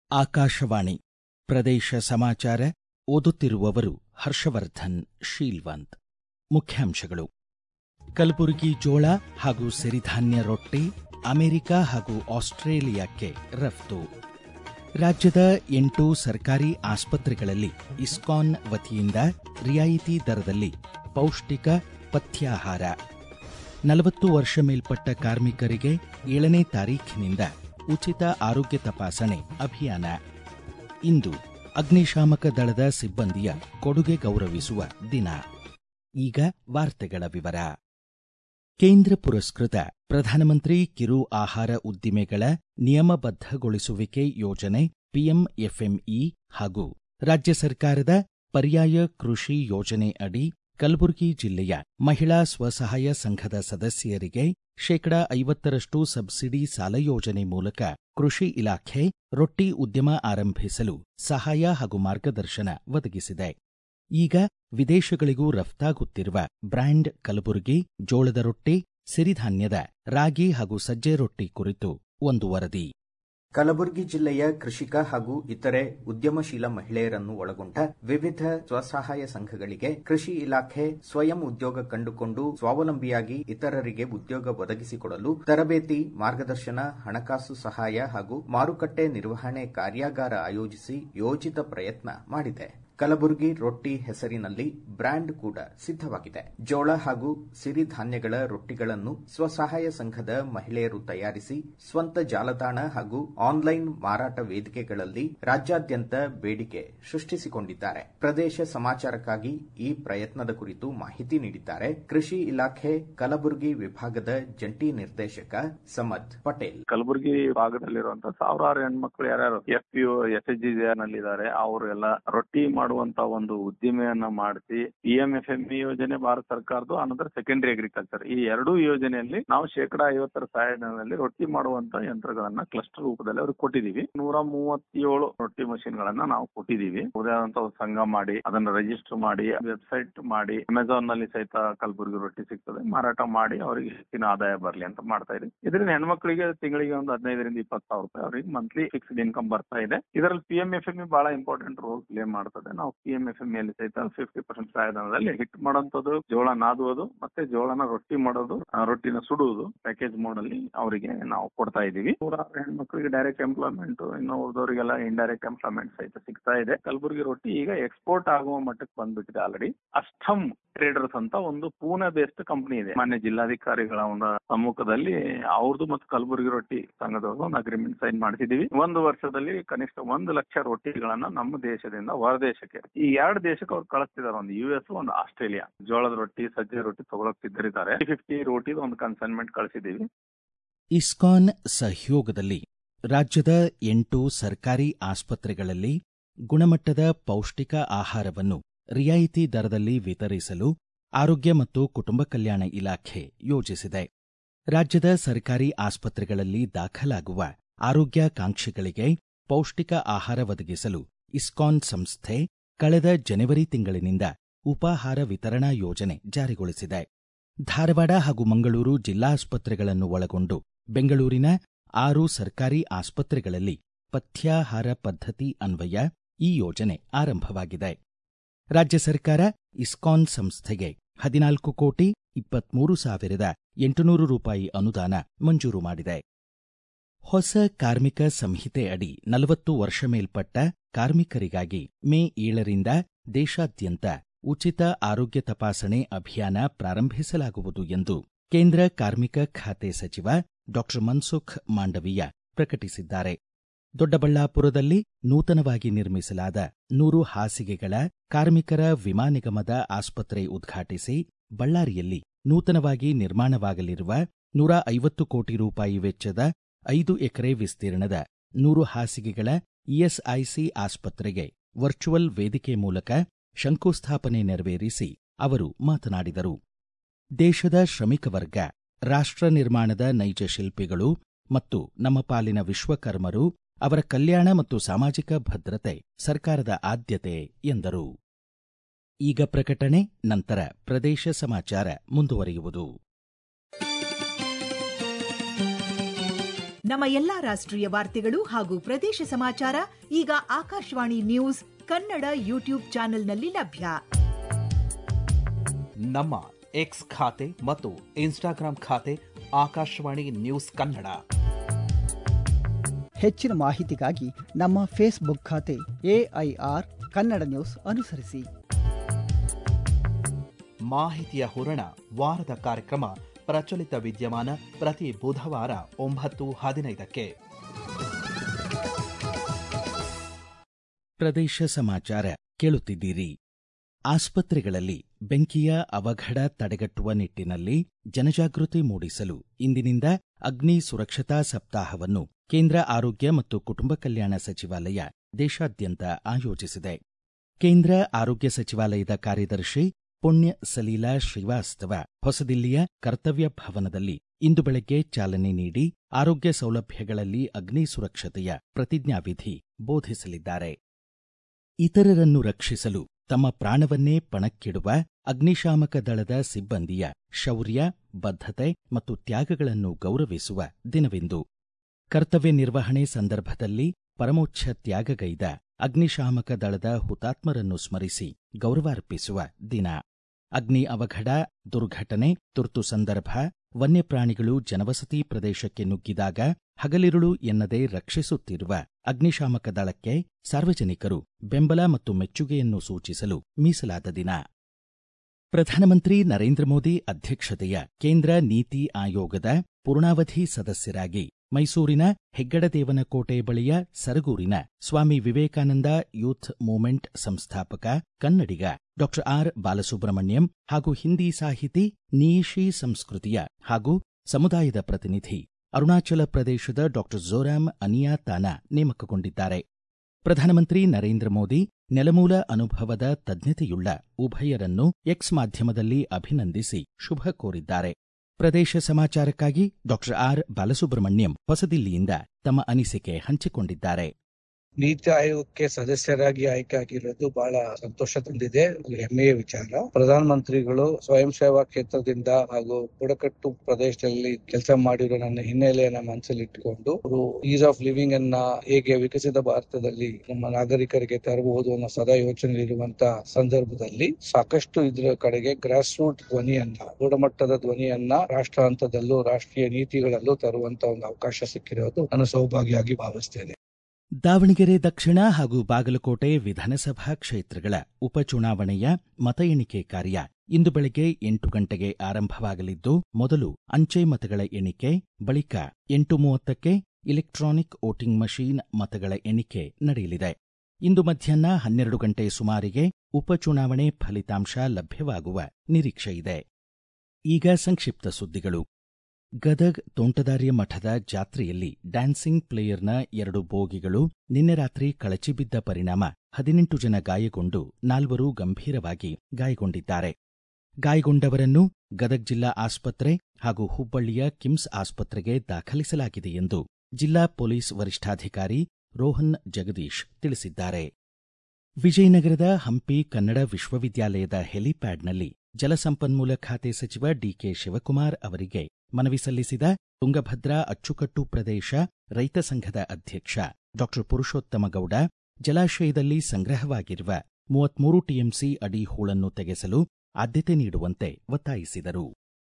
ಆಕಾಶವಾಣಿ ಪ್ರದೇಶ ಸಮಾಚಾರ ಓದುತ್ತಿರುವವರು ಹರ್ಷವರ್ಧನ್ ಶೀಲ್ವಂತ್ ಮುಖ್ಯಾಂಶಗಳು ಕಲಬುರಗಿ ಜೋಳ ಹಾಗೂ ಸಿರಿಧಾನ್ಯ ರೊಟ್ಟಿ ಅಮೆರಿಕ ಹಾಗೂ ಆಸ್ಟ್ರೇಲಿಯಾಕ್ಕೆ ರಫ್ತು ರಾಜ್ಯದ ಎಂಟು ಸರ್ಕಾರಿ ಆಸ್ಪತ್ರೆಗಳಲ್ಲಿ ಇಸ್ಕಾನ್ ವತಿಯಿಂದ ರಿಯಾಯಿತಿ ದರದಲ್ಲಿ ಪೌಷ್ಟಿಕ ಪಥ್ಯಾಹಾರ ನಲವತ್ತು ವರ್ಷ ಮೇಲ್ಪಟ್ಟ ಕಾರ್ಮಿಕರಿಗೆ ಏಳನೇ ತಾರೀಖಿನಿಂದ ಉಚಿತ ಆರೋಗ್ಯ ತಪಾಸಣೆ ಅಭಿಯಾನ ಇಂದು ಅಗ್ನಿಶಾಮಕ ದಳದ ಸಿಬ್ಬಂದಿಯ ಕೊಡುಗೆ ಗೌರವಿಸುವ ದಿನ ಈಗ ವಾರ್ತೆಗಳ ವಿವರ ಕೇಂದ್ರ ಪುರಸ್ಕೃತ ಪ್ರಧಾನಮಂತ್ರಿ ಕಿರು ಆಹಾರ ಉದ್ದಿಮೆಗಳ ನಿಯಮಬದ್ಧಗೊಳಿಸುವಿಕೆ ಯೋಜನೆ ಪಿಎಂಎಫ್ಎಂಇ ಹಾಗೂ ರಾಜ್ಯ ಸರ್ಕಾರದ ಪರ್ಯಾಯ ಕೃಷಿ ಯೋಜನೆ ಅಡಿ ಕಲಬುರಗಿ ಜಿಲ್ಲೆಯ ಮಹಿಳಾ ಸ್ವಸಹಾಯ ಸಂಘದ ಸದಸ್ಯರಿಗೆ ಶೇಕಡ ಐವತ್ತರಷ್ಟು ಸಬ್ಸಿಡಿ ಸಾಲ ಯೋಜನೆ ಮೂಲಕ ಕೃಷಿ ಇಲಾಖೆ ರೊಟ್ಟಿ ಉದ್ಯಮ ಆರಂಭಿಸಲು ಸಹಾಯ ಹಾಗೂ ಮಾರ್ಗದರ್ಶನ ಒದಗಿಸಿದೆ ಈಗ ವಿದೇಶಗಳಿಗೂ ರಫ್ತಾಗುತ್ತಿರುವ ಬ್ರ್ಯಾಂಡ್ ಕಲಬುರಗಿ ಜೋಳದ ರೊಟ್ಟಿ ಸಿರಿಧಾನ್ಯದ ರಾಗಿ ಹಾಗೂ ಸಜ್ಜೆ ರೊಟ್ಟಿ ಕುರಿತು ಒಂದು ವರದಿ ಕಲಬುರಗಿ ಜಿಲ್ಲೆಯ ಕೃಷಿಕ ಹಾಗೂ ಇತರೆ ಉದ್ಯಮಶೀಲ ಮಹಿಳೆಯರನ್ನು ಒಳಗೊಂಡ ವಿವಿಧ ಸ್ವಸಹಾಯ ಸಂಘಗಳಿಗೆ ಕೃಷಿ ಇಲಾಖೆ ಸ್ವಯಂ ಉದ್ಯೋಗ ಕಂಡುಕೊಂಡು ಸ್ವಾವಲಂಬಿಯಾಗಿ ಇತರರಿಗೆ ಉದ್ಯೋಗ ಒದಗಿಸಿಕೊಡಲು ತರಬೇತಿ ಮಾರ್ಗದರ್ಶನ ಹಣಕಾಸು ಸಹಾಯ ಹಾಗೂ ಮಾರುಕಟ್ಟೆ ನಿರ್ವಹಣೆ ಕಾರ್ಯಾಗಾರ ಆಯೋಜಿಸಿ ಯೋಜಿತ ಪ್ರಯತ್ನ ಮಾಡಿದೆ ಕಲಬುರಗಿ ರೊಟ್ಟಿ ಹೆಸರಿನಲ್ಲಿ ಬ್ರ್ಯಾಂಡ್ ಕೂಡ ಸಿದ್ಧವಾಗಿದೆ ಜೋಳ ಹಾಗೂ ಸಿರಿಧಾನ್ಯಗಳ ರೊಟ್ಟಿಗಳನ್ನು ಸ್ವಸಹಾಯ ಸಂಘದ ಮಹಿಳೆಯರು ತಯಾರಿಸಿ ಸ್ವಂತ ಜಾಲತಾಣ ಹಾಗೂ ಆನ್ಲೈನ್ ಮಾರಾಟ ವೇದಿಕೆಗಳಲ್ಲಿ ರಾಜ್ಯಾದ್ಯಂತ ಬೇಡಿಕೆ ಸೃಷ್ಟಿಸಿಕೊಂಡಿದ್ದಾರೆ ಪ್ರದೇಶ ಸಮಾಚಾರಕ್ಕಾಗಿ ಈ ಪ್ರಯತ್ನದ ಕುರಿತು ಮಾಹಿತಿ ನೀಡಿದ್ದಾರೆ ಕೃಷಿ ಇಲಾಖೆ ಕಲಬುರಗಿ ವಿಭಾಗದ ಜಂಟಿ ನಿರ್ದೇಶಕ ಸಮದ್ ಪಟೇಲ್ ಕಲಬುರಗಿ ಭಾಗದಲ್ಲಿರುವಂತಹ ಸಾವಿರಾರು ಹೆಣ್ಮಕ್ಳು ಯಾರ್ಯಾರು F P S H G ನಲ್ಲಿದ್ದಾರೆ ಅವರೆಲ್ಲ ರೊಟ್ಟಿ ಮಾಡುವಂತ ಒಂದು ಉದ್ದಿಮೆಯನ್ನ ಮಾಡಿಸಿ P M F M E ಯೋಜನೆ ಭಾರತ ಸರ್ಕಾರದ್ದು ಅನಂತರ ಸೆಕೆಂಡರಿ ಅಗ್ರಿಕಲ್ಚರ್ ಈ ಎರಡೂ ಯೋಜನೆಯಲ್ಲಿ ನಾವು ಶೇಕಡಾ ಐವತ್ತರ ಸಹಾಯಧನದಲ್ಲಿ ರೊಟ್ಟಿ ಮಾಡುವಂತ ಯಂತ್ರಗಳನ್ನ ಕ್ಲಸ್ಟರ್ ರೂಪದಲ್ಲಿ ಅವ್ರಿಗೆ ಕೊಟ್ಟಿದೀವಿ ನೂರ ಮೂವತ್ತೇಳು ರೊಟ್ಟಿ ಮಷಿನ್ ಗಳನ್ನ ನಾವು ಕೊಟ್ಟಿದೀವಿ ಉದಾಹರಣೆ ಒಂದು ಸಂಘ ಮಾಡಿ ಅದನ್ನ ರಿಜಿಸ್ಟರ್ ಮಾಡಿ ವೆಬ್ಸೈಟ್ ಮಾಡಿ ಅಮೆಝಾನ್ ನಲ್ಲಿ ಸಹಿತ ಕಲಬುರಗಿ ರೊಟ್ಟಿ ಸಿಗ್ತದೆ ಮಾರಾಟ ಮಾಡಿ ಅವರಿಗೆ ಹೆಚ್ಚಿನ ಆದಾಯ ಬರಲಿ ಅಂತ ಮಾಡ್ತಾ ಇದೀವಿ ಇದರಿಂದ ಹೆಣ್ಮಕ್ಳಿಗೆ ತಿಂಗಳಿಗೆ ಒಂದು ಹದಿನೈದರಿಂದ ಇಪ್ಪತ್ತು ಸಾವಿರ ರೂಪಾಯಿ ಅವರಿಗೆ ಮಂತ್ಲಿ ಫಿಕ್ಸ್ಡ್ ಇನ್ಕಮ್ ಬರ್ತಾ ಇದೆ ಇದರಲ್ಲಿ ಪಿ ಎಂ ಎಫ್ ಎಂ ಬಹಳ ಇಂಪಾರ್ಟೆಂಟ್ ರೋಲ್ ಪ್ಲೇ ಮಾಡ್ತದೆ ನಾವು ಪಿ ಎಂ ಎಫ್ ಎಂ ಅಲ್ಲಿ ಸಹಿತ ಫಿಫ್ಟಿ ಪರ್ಸೆಂಟ್ ಸಹಾಯಧನದಲ್ಲಿ ಹಿಟ್ ಮಾಡುವಂತದ್ದು ಜೋಳ ನಾದುವುದು ಮತ್ತೆ ಜೋಳನ ರೊಟ್ಟಿ ಮಾಡೋದು ಆ ರೊಟ್ಟಿನ ಸುಡುವುದು ಪ್ಯಾಕೇಜ್ ಮೋಡ್ ಅಲ್ಲಿ ಅವರಿಗೆ ನಾವು ಕೊಡ್ತಾ ಇದೀವಿ ನೂರಾರು ಹೆಣ್ಮಕ್ಳಿಗೆ ಡೈರೆಕ್ಟ್ ಎಂಪ್ಲಾಯ್ಮೆಂಟ್ ಇನ್ನು ಉಳಿದವರಿಗೆಲ್ಲ ಇಂಡೈರೆಕ್ಟ್ ಎಂಪ್ಲಾಯ್ಮೆಂಟ್ ಸಹಿತ ಸಿಗ್ತಾ ಇದೆ ಕಲಬುರಗಿ ರೊಟ್ಟಿ ಈಗ ಎಕ್ಸ್ಪೋರ್ಟ್ ಆಗುವ ಮಟ್ಟಕ್ಕೆ ಬಂದ್ಬಿಟ್ಟಿದೆ ಆಲ್ರೆಡಿ ಅಷ್ಟಮ್ ಟ್ರೇಡರ್ಸ್ ಅಂತ ಒಂದು ಪೂನೆ ಬೇಸ್ಡ್ ಕಂಪನಿ ಇದೆ ಮಾನ್ಯ ಜಿಲ್ಲಾಧಿಕಾರಿಗಳ ಒಂದು ಸಮ್ಮುಖದಲ್ಲಿ ಅವ್ರದ್ದು ಮತ್ತು ಕಲಬುರಗಿ ರೊಟ್ಟಿ ಸಂಘದವ್ರದ್ದು ಒಂದು ಅಗ್ರಿಮೆಂಟ್ ಸೈನ್ ಮಾಡಿಸಿದೀವಿ ಒಂದು ವರ್ಷದಲ್ಲಿ ಕನಿಷ್ಠ ಒಂದು ಲಕ್ಷ ರೊಟ್ಟಿಗಳನ್ನ ನಮ್ಮ ದೇಶದಿಂದ ಹೊರ ದೇಶಕ್ಕೆ ಈ ಎರಡು ದೇಶಕ್ಕೆ ಅವ್ರು ಕಳಿಸ್ತಿದ್ದಾರೆ ಒಂದು ಯು ಎಸ್ ಒಂದು ಆಸ್ಟ್ರೇಲಿಯಾ ಜೋಳದ ರೊಟ್ಟಿ ಸಜ್ಜೆ ರೊಟ್ಟಿ ತಗೊಳಕ್ ಸಿದ್ಧರಿದ್ದಾರೆ ಫಿಫ್ಟಿ ರೋಟಿ ಒಂದು ಕನ್ಸೈನ್ಮೆಂಟ್ ಕಳಿಸಿದೀವಿ ಇಸ್ಕಾನ್ ಸಹಯೋಗದಲ್ಲಿ ರಾಜ್ಯದ ಎಂಟು ಸರ್ಕಾರಿ ಆಸ್ಪತ್ರೆಗಳಲ್ಲಿ ಗುಣಮಟ್ಟದ ಪೌಷ್ಟಿಕ ಆಹಾರವನ್ನು ರಿಯಾಯಿತಿ ದರದಲ್ಲಿ ವಿತರಿಸಲು ಆರೋಗ್ಯ ಮತ್ತು ಕುಟುಂಬ ಕಲ್ಯಾಣ ಇಲಾಖೆ ಯೋಜಿಸಿದೆ ರಾಜ್ಯದ ಸರ್ಕಾರಿ ಆಸ್ಪತ್ರೆಗಳಲ್ಲಿ ದಾಖಲಾಗುವ ಆರೋಗ್ಯಾಕಾಂಕ್ಷಿಗಳಿಗೆ ಪೌಷ್ಟಿಕ ಆಹಾರ ಒದಗಿಸಲು ಇಸ್ಕಾನ್ ಸಂಸ್ಥೆ ಕಳೆದ ಜನವರಿ ತಿಂಗಳಿನಿಂದ ಉಪಾಹಾರ ವಿತರಣಾ ಯೋಜನೆ ಜಾರಿಗೊಳಿಸಿದೆ ಧಾರವಾಡ ಹಾಗೂ ಮಂಗಳೂರು ಜಿಲ್ಲಾಸ್ಪತ್ರೆಗಳನ್ನು ಒಳಗೊಂಡು ಬೆಂಗಳೂರಿನ ಆರು ಸರ್ಕಾರಿ ಆಸ್ಪತ್ರೆಗಳಲ್ಲಿ ಪಥ್ಯಾಹಾರ ಪದ್ಧತಿ ಅನ್ವಯ ಈ ಯೋಜನೆ ಆರಂಭವಾಗಿದೆ ರಾಜ್ಯ ಸರ್ಕಾರ ಇಸ್ಕಾನ್ ಸಂಸ್ಥೆಗೆ ಹದಿನಾಲ್ಕು ಕೋಟಿ ಇಪ್ಪತ್ಮೂರು ಸಾವಿರದ ಎಂಟುನೂರು ರೂಪಾಯಿ ಅನುದಾನ ಮಂಜೂರು ಮಾಡಿದೆ ಹೊಸ ಕಾರ್ಮಿಕ ಸಂಹಿತೆ ಅಡಿ ನಲವತ್ತು ವರ್ಷ ಮೇಲ್ಪಟ್ಟ ಕಾರ್ಮಿಕರಿಗಾಗಿ ಮೇ ಏಳರಿಂದ ದೇಶಾದ್ಯಂತ ಉಚಿತ ಆರೋಗ್ಯ ತಪಾಸಣೆ ಅಭಿಯಾನ ಪ್ರಾರಂಭಿಸಲಾಗುವುದು ಎಂದು ಕೇಂದ್ರ ಕಾರ್ಮಿಕ ಖಾತೆ ಸಚಿವ ಡಾ ಮನ್ಸುಖ್ ಮಾಂಡವೀಯ ಪ್ರಕಟಿಸಿದ್ದಾರೆ ದೊಡ್ಡಬಳ್ಳಾಪುರದಲ್ಲಿ ನೂತನವಾಗಿ ನಿರ್ಮಿಸಲಾದ ನೂರು ಹಾಸಿಗೆಗಳ ಕಾರ್ಮಿಕರ ವಿಮಾ ನಿಗಮದ ಆಸ್ಪತ್ರೆ ಉದ್ಘಾಟಿಸಿ ಬಳ್ಳಾರಿಯಲ್ಲಿ ನೂತನವಾಗಿ ನಿರ್ಮಾಣವಾಗಲಿರುವ ನೂರ ಐವತ್ತು ಕೋಟಿ ರೂಪಾಯಿ ವೆಚ್ಚದ ಐದು ಎಕರೆ ವಿಸ್ತೀರ್ಣದ ನೂರು ಹಾಸಿಗೆಗಳ ಇಎಸ್ಐಸಿ ಆಸ್ಪತ್ರೆಗೆ ವರ್ಚುವಲ್ ವೇದಿಕೆ ಮೂಲಕ ಶಂಕುಸ್ಥಾಪನೆ ನೆರವೇರಿಸಿ ಅವರು ಮಾತನಾಡಿದರು ದೇಶದ ಶ್ರಮಿಕ ವರ್ಗ ರಾಷ್ಟ್ರ ನಿರ್ಮಾಣದ ನೈಜ ಶಿಲ್ಪಿಗಳು ಮತ್ತು ನಮ್ಮ ಪಾಲಿನ ವಿಶ್ವಕರ್ಮರು ಅವರ ಕಲ್ಯಾಣ ಮತ್ತು ಸಾಮಾಜಿಕ ಭದ್ರತೆ ಸರ್ಕಾರದ ಆದ್ಯತೆ ಎಂದರು ಈಗ ಪ್ರಕಟಣೆ ನಂತರ ಪ್ರದೇಶ ಸಮಾಚಾರ ಮುಂದುವರಿಯುವುದು ನಮ್ಮ ಎಲ್ಲಾ ರಾಷ್ಟ್ರೀಯ ವಾರ್ತೆಗಳು ಹಾಗೂ ಪ್ರದೇಶ ಸಮಾಚಾರ ಈಗ ಆಕಾಶವಾಣಿ ನ್ಯೂಸ್ ಕನ್ನಡ ಯೂಟ್ಯೂಬ್ ಚಾನೆಲ್ನಲ್ಲಿ ಲಭ್ಯ ನಮ್ಮ ಎಕ್ಸ್ ಖಾತೆ ಮತ್ತು ಇನ್ಸ್ಟಾಗ್ರಾಂ ಖಾತೆ ಆಕಾಶವಾಣಿ ನ್ಯೂಸ್ ಕನ್ನಡ ಹೆಚ್ಚಿನ ಮಾಹಿತಿಗಾಗಿ ನಮ್ಮ ಫೇಸ್ಬುಕ್ ಖಾತೆ ಎಐಆರ್ ಕನ್ನಡ ನ್ಯೂಸ್ ಅನುಸರಿಸಿ ಮಾಹಿತಿಯ ಹೂರಣ ವಾರದ ಕಾರ್ಯಕ್ರಮ ಪ್ರಚಲಿತ ವಿದ್ಯಮಾನ ಪ್ರತಿ ಬುಧವಾರ ಒಂಬತ್ತು ಹದಿನೈದಕ್ಕೆ ಪ್ರದೇಶ ಸಮಾಚಾರ ಕೇಳುತ್ತಿದ್ದೀರಿ ಆಸ್ಪತ್ರೆಗಳಲ್ಲಿ ಬೆಂಕಿಯ ಅವಘಡ ತಡೆಗಟ್ಟುವ ನಿಟ್ಟಿನಲ್ಲಿ ಜನಜಾಗೃತಿ ಮೂಡಿಸಲು ಇಂದಿನಿಂದ ಅಗ್ನಿ ಸುರಕ್ಷತಾ ಸಪ್ತಾಹವನ್ನು ಕೇಂದ್ರ ಆರೋಗ್ಯ ಮತ್ತು ಕುಟುಂಬ ಕಲ್ಯಾಣ ಸಚಿವಾಲಯ ದೇಶಾದ್ಯಂತ ಆಯೋಜಿಸಿದೆ ಕೇಂದ್ರ ಆರೋಗ್ಯ ಸಚಿವಾಲಯದ ಕಾರ್ಯದರ್ಶಿ ಪುಣ್ಯ ಸಲೀಲಾ ಶ್ರೀವಾಸ್ತವ ಹೊಸದಿಲ್ಲಿಯ ಕರ್ತವ್ಯ ಭವನದಲ್ಲಿ ಇಂದು ಬೆಳಗ್ಗೆ ಚಾಲನೆ ನೀಡಿ ಆರೋಗ್ಯ ಸೌಲಭ್ಯಗಳಲ್ಲಿ ಅಗ್ನಿ ಸುರಕ್ಷತೆಯ ಪ್ರತಿಜ್ಞಾವಿಧಿ ಬೋಧಿಸಲಿದ್ದಾರೆ ಇತರರನ್ನು ರಕ್ಷಿಸಲು ತಮ್ಮ ಪ್ರಾಣವನ್ನೇ ಪಣಕ್ಕಿಡುವ ಅಗ್ನಿಶಾಮಕ ದಳದ ಸಿಬ್ಬಂದಿಯ ಶೌರ್ಯ ಬದ್ಧತೆ ಮತ್ತು ತ್ಯಾಗಗಳನ್ನು ಗೌರವಿಸುವ ದಿನವಿಂದು ಕರ್ತವ್ಯ ನಿರ್ವಹಣೆ ಸಂದರ್ಭದಲ್ಲಿ ಪರಮೋಚ್ಛ ತ್ಯಾಗಗೈದ ಅಗ್ನಿಶಾಮಕ ದಳದ ಹುತಾತ್ಮರನ್ನು ಸ್ಮರಿಸಿ ಗೌರವಾರ್ಪಿಸುವ ದಿನ ಅಗ್ನಿ ಅವಘಡ ದುರ್ಘಟನೆ ತುರ್ತು ಸಂದರ್ಭ ವನ್ಯಪ್ರಾಣಿಗಳು ಜನವಸತಿ ಪ್ರದೇಶಕ್ಕೆ ನುಗ್ಗಿದಾಗ ಹಗಲಿರುಳು ಎನ್ನದೆ ರಕ್ಷಿಸುತ್ತಿರುವ ಅಗ್ನಿಶಾಮಕ ದಳಕ್ಕೆ ಸಾರ್ವಜನಿಕರು ಬೆಂಬಲ ಮತ್ತು ಮೆಚ್ಚುಗೆಯನ್ನು ಸೂಚಿಸಲು ಮೀಸಲಾದ ದಿನ ಪ್ರಧಾನಮಂತ್ರಿ ನರೇಂದ್ರ ಮೋದಿ ಅಧ್ಯಕ್ಷತೆಯ ಕೇಂದ್ರ ನೀತಿ ಆಯೋಗದ ಪೂರ್ಣಾವಧಿ ಸದಸ್ಯರಾಗಿ ಮೈಸೂರಿನ ಹೆಗ್ಗಡದೇವನಕೋಟೆ ಬಳಿಯ ಸರಗೂರಿನ ಸ್ವಾಮಿ ವಿವೇಕಾನಂದ ಯೂತ್ ಮೂವ್ಮೆಂಟ್ ಸಂಸ್ಥಾಪಕ ಕನ್ನಡಿಗ ಡಾಕ್ಟರ್ ಆರ್ ಬಾಲಸುಬ್ರಹ್ಮಣ್ಯಂ ಹಾಗೂ ಹಿಂದಿ ಸಾಹಿತಿ ನೀಶಿ ಸಂಸ್ಕೃತಿಯ ಹಾಗೂ ಸಮುದಾಯದ ಪ್ರತಿನಿಧಿ ಅರುಣಾಚಲ ಪ್ರದೇಶದ ಡಾಕ್ಟರ್ ಜೋರಾಮ್ ಅನಿಯಾ ತಾನಾ ನೇಮಕಗೊಂಡಿದ್ದಾರೆ ಪ್ರಧಾನಮಂತ್ರಿ ನರೇಂದ್ರ ಮೋದಿ ನೆಲಮೂಲ ಅನುಭವದ ತಜ್ಞತೆಯುಳ್ಳ ಉಭಯರನ್ನು ಎಕ್ಸ್ ಮಾಧ್ಯಮದಲ್ಲಿ ಅಭಿನಂದಿಸಿ ಶುಭ ಕೋರಿದ್ದಾರೆ ಪ್ರದೇಶ ಸಮಾಚಾರಕ್ಕಾಗಿ ಡಾಕ್ಟರ್ ಆರ್ ಬಾಲಸುಬ್ರಹ್ಮಣ್ಯಂ ಹೊಸದಿಲ್ಲಿಯಿಂದ ತಮ್ಮ ಅನಿಸಿಕೆ ಹಂಚಿಕೊಂಡಿದ್ದಾರೆ ನೀತಿ ಆಯೋಗಕ್ಕೆ ಸದಸ್ಯರಾಗಿ ಆಯ್ಕೆ ಆಗಿರೋದು ಬಹಳ ಸಂತೋಷ ತಂದಿದೆ ಹೆಮ್ಮೆಯ ವಿಚಾರ ಪ್ರಧಾನ ಮಂತ್ರಿಗಳು ಸ್ವಯಂ ಸೇವಾ ಕ್ಷೇತ್ರದಿಂದ ಹಾಗೂ ಬುಡಕಟ್ಟು ಪ್ರದೇಶದಲ್ಲಿ ಕೆಲಸ ಮಾಡಿರೋ ನನ್ನ ಹಿನ್ನೆಲೆಯನ್ನ ಮನಸ್ಸಲ್ಲಿ ಇಟ್ಟುಕೊಂಡು ಅವರು ಈಸ್ ಆಫ್ ಲಿವಿಂಗ್ ಅನ್ನ ಹೇಗೆ ವಿಕಸಿತ ಭಾರತದಲ್ಲಿ ನಮ್ಮ ನಾಗರಿಕರಿಗೆ ತರಬಹುದು ಅನ್ನೋ ಸದಾ ಯೋಚನೆ ಇರುವಂತ ಸಂದರ್ಭದಲ್ಲಿ ಸಾಕಷ್ಟು ಇದರ ಕಡೆಗೆ ಗ್ರಾಸ್ ರೂಟ್ ಧ್ವನಿಯನ್ನ ಗುಣಮಟ್ಟದ ಧ್ವನಿಯನ್ನ ರಾಷ್ಟ್ರ ಹಂತದಲ್ಲೂ ರಾಷ್ಟ್ರೀಯ ನೀತಿಗಳಲ್ಲೂ ತರುವಂತ ಒಂದು ಅವಕಾಶ ಸಿಕ್ಕಿರೋದು ನಾನು ಸೌಭಾಗ್ಯವಾಗಿ ಭಾವಿಸ್ತೇನೆ ದಾವಣಗೆರೆ ದಕ್ಷಿಣ ಹಾಗೂ ಬಾಗಲಕೋಟೆ ವಿಧಾನಸಭಾ ಕ್ಷೇತ್ರಗಳ ಉಪಚುನಾವಣೆಯ ಮತ ಎಣಿಕೆ ಕಾರ್ಯ ಇಂದು ಬೆಳಗ್ಗೆ ಎಂಟು ಗಂಟೆಗೆ ಆರಂಭವಾಗಲಿದ್ದು ಮೊದಲು ಅಂಚೆ ಮತಗಳ ಎಣಿಕೆ ಬಳಿಕ ಎಂಟು ಮೂವತ್ತಕ್ಕೆ ಇಲೆಕ್ಟ್ರಾನಿಕ್ ವೋಟಿಂಗ್ ಮಷೀನ್ ಮತಗಳ ಎಣಿಕೆ ನಡೆಯಲಿದೆ ಇಂದು ಮಧ್ಯಾಹ್ನ ಹನ್ನೆರಡು ಗಂಟೆ ಸುಮಾರಿಗೆ ಉಪಚುನಾವಣೆ ಫಲಿತಾಂಶ ಲಭ್ಯವಾಗುವ ನಿರೀಕ್ಷೆಯಿದೆ ಈಗ ಸಂಕ್ಷಿಪ್ತ ಸುದ್ದಿಗಳು ಗದಗ್ ತೋಂಟದಾರ್ಯ ಮಠದ ಜಾತ್ರೆಯಲ್ಲಿ ಡ್ಯಾನ್ಸಿಂಗ್ ಪ್ಲೇಯರ್ನ ಎರಡು ಬೋಗಿಗಳು ನಿನ್ನೆ ರಾತ್ರಿ ಕಳಚಿಬಿದ್ದ ಪರಿಣಾಮ ಹದಿನೆಂಟು ಜನ ಗಾಯಗೊಂಡು ನಾಲ್ವರು ಗಂಭೀರವಾಗಿ ಗಾಯಗೊಂಡಿದ್ದಾರೆ ಗಾಯಗೊಂಡವರನ್ನು ಗದಗ್ ಜಿಲ್ಲಾ ಆಸ್ಪತ್ರೆ ಹಾಗೂ ಹುಬ್ಬಳ್ಳಿಯ ಕಿಮ್ಸ್ ಆಸ್ಪತ್ರೆಗೆ ದಾಖಲಿಸಲಾಗಿದೆ ಎಂದು ಜಿಲ್ಲಾ ಪೊಲೀಸ್ ವರಿಷ್ಠಾಧಿಕಾರಿ ರೋಹನ್ ಜಗದೀಶ್ ತಿಳಿಸಿದ್ದಾರೆ ವಿಜಯನಗರದ ಹಂಪಿ ಕನ್ನಡ ವಿಶ್ವವಿದ್ಯಾಲಯದ ಹೆಲಿಪ್ಯಾಡ್ನಲ್ಲಿ ಜಲಸಂಪನ್ಮೂಲ ಖಾತೆ ಸಚಿವ ಡಿಕೆ ಶಿವಕುಮಾರ್ ಅವರಿಗೆ ಮನವಿ ಸಲ್ಲಿಸಿದ ತುಂಗಭದ್ರಾ ಅಚ್ಚುಕಟ್ಟು ಪ್ರದೇಶ ರೈತ ಸಂಘದ ಅಧ್ಯಕ್ಷ ಡಾಕ್ಟರ್ ಪುರುಷೋತ್ತಮ ಗೌಡ ಜಲಾಶಯದಲ್ಲಿ ಸಂಗ್ರಹವಾಗಿರುವ ಮೂವತ್ಮೂರು ಟಿಎಂಸಿ ಅಡಿ ಹೂಳನ್ನು ತೆಗೆಸಲು ಆದ್ಯತೆ ನೀಡುವಂತೆ ಒತ್ತಾಯಿಸಿದರು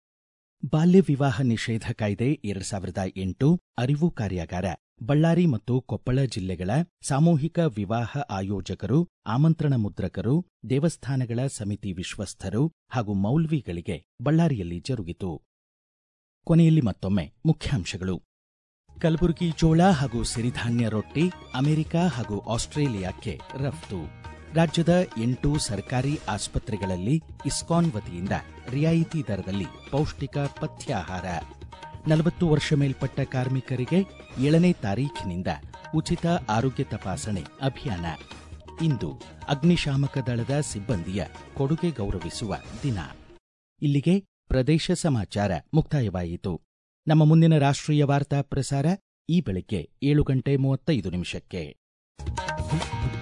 ಬಾಲ್ಯ ವಿವಾಹ ನಿಷೇಧ ಕಾಯ್ದೆ ಎರಡ್ ಸಾವಿರದ ಎಂಟು ಅರಿವು ಕಾರ್ಯಾಗಾರ ಬಳ್ಳಾರಿ ಮತ್ತು ಕೊಪ್ಪಳ ಜಿಲ್ಲೆಗಳ ಸಾಮೂಹಿಕ ವಿವಾಹ ಆಯೋಜಕರು ಆಮಂತ್ರಣ ಮುದ್ರಕರು ದೇವಸ್ಥಾನಗಳ ಸಮಿತಿ ವಿಶ್ವಸ್ಥರು ಹಾಗೂ ಮೌಲ್ವಿಗಳಿಗೆ ಬಳ್ಳಾರಿಯಲ್ಲಿ ಜರುಗಿತು ಕೊನೆಯಲ್ಲಿ ಮತ್ತೊಮ್ಮೆ ಮುಖ್ಯಾಂಶಗಳು ಕಲಬುರಗಿ ಜೋಳ ಹಾಗೂ ಸಿರಿಧಾನ್ಯ ರೊಟ್ಟಿ ಅಮೆರಿಕ ಹಾಗೂ ಆಸ್ಟ್ರೇಲಿಯಾಕ್ಕೆ ರಫ್ತು ರಾಜ್ಯದ ಎಂಟು ಸರ್ಕಾರಿ ಆಸ್ಪತ್ರೆಗಳಲ್ಲಿ ಇಸ್ಕಾನ್ ವತಿಯಿಂದ ರಿಯಾಯಿತಿ ದರದಲ್ಲಿ ಪೌಷ್ಟಿಕ ಪಥ್ಯಾಹಾರ ನಲವತ್ತು ವರ್ಷ ಮೇಲ್ಪಟ್ಟ ಕಾರ್ಮಿಕರಿಗೆ ಏಳನೇ ತಾರೀಖಿನಿಂದ ಉಚಿತ ಆರೋಗ್ಯ ತಪಾಸಣೆ ಅಭಿಯಾನ ಇಂದು ಅಗ್ನಿಶಾಮಕ ದಳದ ಸಿಬ್ಬಂದಿಯ ಕೊಡುಗೆ ಗೌರವಿಸುವ ದಿನ ಇಲ್ಲಿಗೆ ಪ್ರದೇಶ ಸಮಾಚಾರ ಮುಕ್ತಾಯವಾಯಿತು ನಮ್ಮ ಮುಂದಿನ ರಾಷ್ಟ್ರೀಯ ವಾರ್ತಾ ಪ್ರಸಾರ ಈ ಬೆಳಗ್ಗೆ ಏಳು ಗಂಟೆ ಮೂವತ್ತೈದು ನಿಮಿಷಕ್ಕೆ